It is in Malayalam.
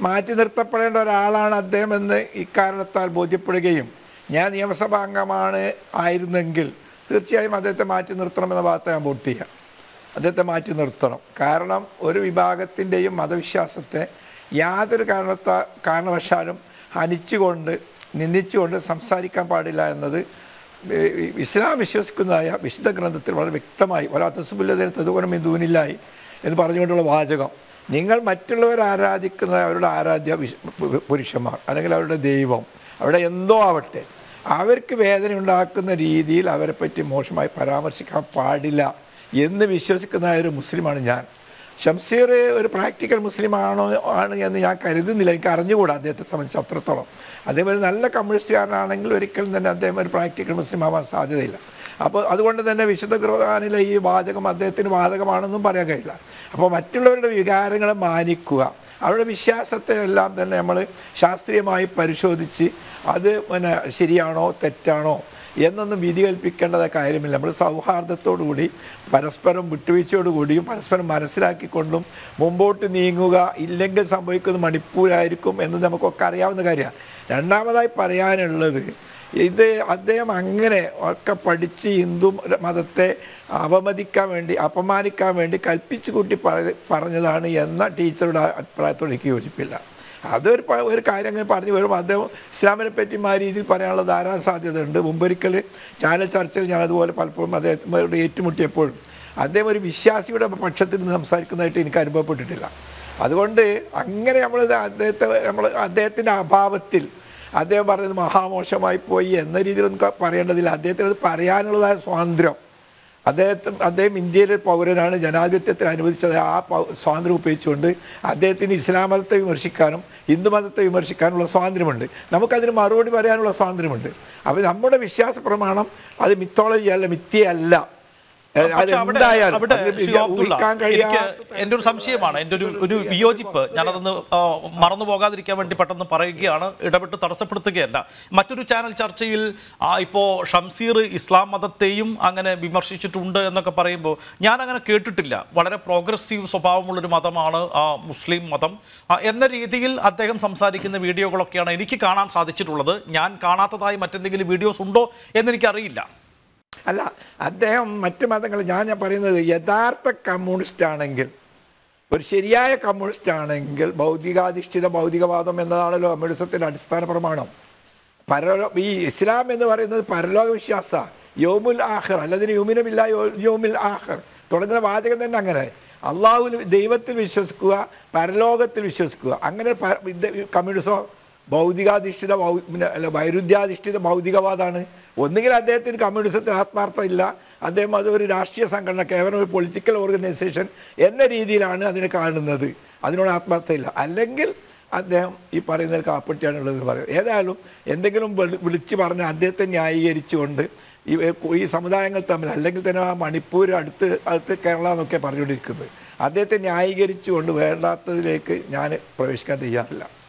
മാറ്റി നിർത്തപ്പെടേണ്ട ഒരാളാണ് അദ്ദേഹം എന്ന് ഇക്കാരണത്താൽ ബോധ്യപ്പെടുകയും ഞാൻ നിയമസഭാ അംഗമാണ് ആയിരുന്നെങ്കിൽ തീർച്ചയായും അദ്ദേഹത്തെ മാറ്റി നിർത്തണമെന്ന ഭാഗത്ത് ഞാൻ വോട്ട് ചെയ്യാം അദ്ദേഹത്തെ മാറ്റി നിർത്തണം കാരണം ഒരു വിഭാഗത്തിൻ്റെയും മതവിശ്വാസത്തെ യാതൊരു കാരണത്താ കാരണവശാലും ഹനിച്ചുകൊണ്ട് നിന്ദിച്ചുകൊണ്ട് സംസാരിക്കാൻ പാടില്ല എന്നത് ഏഹ് ഇസ്ലാം വിശ്വസിക്കുന്നതായ വിശുദ്ധ ഗ്രന്ഥത്തിൽ വളരെ വ്യക്തമായി ഒരാ തസുബുല്ലതിന് തതുകൊനം ദൂനില്ലായി എന്ന് പറഞ്ഞുകൊണ്ടുള്ള വാചകം നിങ്ങൾ മറ്റുള്ളവർ ആരാധിക്കുന്ന അവരുടെ ആരാധ്യ വിശ് പു- പുരുഷന്മാർ അല്ലെങ്കിൽ അവരുടെ ദൈവം അവിടെ എന്തോ ആവട്ടെ അവർക്ക് വേദന ഉണ്ടാക്കുന്ന രീതിയിൽ അവരെ പറ്റി മോശമായി പരാമർശിക്കാൻ പാടില്ല എന്ന് വിശ്വസിക്കുന്ന ഒരു മുസ്ലിമാണ് ഞാൻ ഷംസീർ ഒരു പ്രാക്ടിക്കൽ മുസ്ലിം ആണോ ആണ് എന്ന് ഞാൻ കരുതുന്നില്ല എനിക്ക് അറിഞ്ഞുകൂടാ അദ്ദേഹത്തെ സംബന്ധിച്ച് അത്രത്തോളം അദ്ദേഹം ഒരു നല്ല കമ്മ്യൂണിസ്റ്റുകാരനാണെങ്കിൽ ഒരിക്കലും തന്നെ അദ്ദേഹം ഒരു പ്രാക്ടിക്കൽ മുസ്ലിം ആവാൻ സാധ്യതയില്ല അപ്പോൾ അതുകൊണ്ട് തന്നെ വിശുദ്ധ ഖുർആനിലെ ഈ വാചകം അദ്ദേഹത്തിന് ബാധകമാണെന്നും പറയാൻ കഴിയില്ല അപ്പോൾ മറ്റുള്ളവരുടെ വികാരങ്ങളെ മാനിക്കുക അവരുടെ വിശ്വാസത്തെ എല്ലാം തന്നെ നമ്മൾ ശാസ്ത്രീയമായി പരിശോധിച്ച് അത് പിന്നെ ശരിയാണോ തെറ്റാണോ എന്നൊന്നും വിധി കൽപ്പിക്കേണ്ടത് കാര്യമില്ല നമ്മൾ സൗഹാർദ്ദത്തോടുകൂടി പരസ്പരം വിട്ടുവീഴ്ചയോടുകൂടിയും പരസ്പരം മനസ്സിലാക്കിക്കൊണ്ടും മുമ്പോട്ട് നീങ്ങുക ഇല്ലെങ്കിൽ സംഭവിക്കുന്നത് മണിപ്പൂരായിരിക്കും എന്ന് നമുക്കൊക്കെ അറിയാവുന്ന കാര്യമാണ് രണ്ടാമതായി പറയാനുള്ളത് ഇത് അദ്ദേഹം അങ്ങനെ ഒക്കെ പഠിച്ച് ഹിന്ദു മതത്തെ അപമതിക്കാൻ വേണ്ടി അപമാനിക്കാൻ വേണ്ടി കൽപ്പിച്ചു കൂട്ടി പറ- പറഞ്ഞതാണ് എന്ന ടീച്ചറുടെ അഭിപ്രായത്തോട് എനിക്ക് യോജിപ്പില്ല അതൊരു പ- ഒരു കാര്യം അങ്ങനെ പറഞ്ഞു വരുമ്പോൾ അദ്ദേഹം ഇസ്ലാമിനെ പറ്റി ആ രീതിയിൽ പറയാനുള്ള ധാരാളം സാധ്യതയുണ്ട് മുമ്പൊരിക്കൽ ചാനൽ ചർച്ചയിൽ ഞാൻ അതുപോലെ പലപ്പോഴും അദ്ദേഹത്തിനോട് ഏറ്റുമുട്ടിയപ്പോഴും അദ്ദേഹം ഒരു വിശ്വാസിയുടെ പക്ഷത്തിൽ നിന്ന് സംസാരിക്കുന്നതായിട്ട് എനിക്ക് അനുഭവപ്പെട്ടിട്ടില്ല അതുകൊണ്ട് അങ്ങനെ നമ്മൾ അദ്ദേഹത്തെ നമ്മൾ അദ്ദേഹത്തിൻ്റെ അഭാവത്തിൽ അദ്ദേഹം പറയുന്നത് മഹാമോശമായി പോയി എന്ന രീതിയിലൊന്നും ക- പറയേണ്ടതില്ല അദ്ദേഹത്തിന് അത് പറയാനുള്ളതായ സ്വാതന്ത്ര്യം അദ്ദേഹത്തെ അദ്ദേഹം ഇന്ത്യയിലെ പൗരനാണ് ജനാധിപത്യത്തിൽ അനുവദിച്ചത് ആ പൗ- സ്വാതന്ത്ര്യം ഉപയോഗിച്ചുകൊണ്ട് അദ്ദേഹത്തിന് ഇസ്ലാം മതത്തെ വിമർശിക്കാനും ഹിന്ദു മതത്തെ വിമർശിക്കാനുള്ള സ്വാതന്ത്ര്യമുണ്ട് നമുക്കതിന് മറുപടി പറയാനുള്ള സ്വാതന്ത്ര്യമുണ്ട് അപ്പോൾ നമ്മുടെ വിശ്വാസ പ്രമാണം അത് മിത്തോളജി അല്ല മിഥ്യയല്ല ഏഹ് പക്ഷെ അവിടെ അതെന്തായാലും അവിടെ അതിൽ ശ്രീ അബ്ദുള്ള, ഊഹിക്കാൻ എനിക്ക് കഴിയാത്ത എൻ്റെ ഒരു സംശയമാണ് എൻ്റെ ഒരു ഒരു വിയോജിപ്പ് ഞാനതൊന്ന് ആ, മറന്നു പോകാതിരിക്കാൻ വേണ്ടി പെട്ടെന്ന് പറയുകയാണ് ഇടപെട്ട് തടസ്സപ്പെടുത്തുകയല്ല മറ്റൊരു ചാനൽ ചർച്ചയിൽ ആ, ഇപ്പോൾ ഷംസീർ ഇസ്ലാം മതത്തെയും അങ്ങനെ വിമർശിച്ചിട്ടുണ്ട് എന്നൊക്കെ പറയുമ്പോൾ ഞാൻ അങ്ങനെ കേട്ടിട്ടില്ല വളരെ പ്രോഗ്രസീവ് സ്വഭാവമുള്ളൊരു മതമാണ് ആ, മുസ്ലിം മതം ആ, എന്ന രീതിയിൽ അദ്ദേഹം സംസാരിക്കുന്ന വീഡിയോകളൊക്കെയാണ് എനിക്ക് കാണാൻ സാധിച്ചിട്ടുള്ളത് ഞാൻ കാണാത്തതായി മറ്റെന്തെങ്കിലും വീഡിയോസ് ഉണ്ടോ എന്നെനിക്കറിയില്ല അല്ല അദ്ദേഹം മറ്റു മതങ്ങൾ ഞാൻ ഞാൻ പറയുന്നത് യഥാർത്ഥ കമ്മ്യൂണിസ്റ്റ് ആണെങ്കിൽ ഒരു ശരിയായ കമ്മ്യൂണിസ്റ്റ് ആണെങ്കിൽ ഭൗതികാധിഷ്ഠിത ഭൗതികവാദം എന്നതാണല്ലോ കമ്മ്യൂണിസത്തിൻ്റെ അടിസ്ഥാന പ്രമാണം പരലോ ഈ ഇസ്ലാം എന്ന് പറയുന്നത് പരലോക വിശ്വാസ യോമുൽ ആഖർ അല്ലതിന് യോമിനുമില്ല യോമിൽ ആഖർ തുടങ്ങുന്ന വാചകം തന്നെ അങ്ങനെ അള്ളാഹുവിൽ ദൈവത്തിൽ വിശ്വസിക്കുക പരലോകത്തിൽ വിശ്വസിക്കുക അങ്ങനെ പ- ഇത് കമ്മ്യൂണിസം ഭൗതികാധിഷ്ഠിത ഭൗ പിന്നെ അല്ല വൈരുദ്ധ്യാധിഷ്ഠിത ഭൗതികവാദമാണ് ഒന്നുകിൽ അദ്ദേഹത്തിന് കമ്മ്യൂണിസത്തിൽ ആത്മാർത്ഥം ഇല്ല അദ്ദേഹം അതൊരു രാഷ്ട്രീയ സംഘടന കേവലം ഒരു പൊളിറ്റിക്കൽ ഓർഗനൈസേഷൻ എന്ന രീതിയിലാണ് അതിനെ കാണുന്നത് അതിനോട് ആത്മാർത്ഥമില്ല അല്ലെങ്കിൽ അദ്ദേഹം ഈ പറയുന്നതിൽ കാപ്പട്ടിയാണുള്ളത് പറയും ഏതായാലും എന്തെങ്കിലും വിളി- വിളിച്ച് പറഞ്ഞ് അദ്ദേഹത്തെ ന്യായീകരിച്ചുകൊണ്ട് ഈ ഈ സമുദായങ്ങൾ തമ്മിൽ അല്ലെങ്കിൽ തന്നെ ആ മണിപ്പൂർ അടുത്ത് അടുത്ത് കേരള എന്നൊക്കെ പറഞ്ഞുകൊണ്ടിരിക്കുന്നത് അദ്ദേഹത്തെ ന്യായീകരിച്ചുകൊണ്ട് വേണ്ടാത്തതിലേക്ക് ഞാൻ പ്രവേശിക്കാൻ തയ്യാറില്ല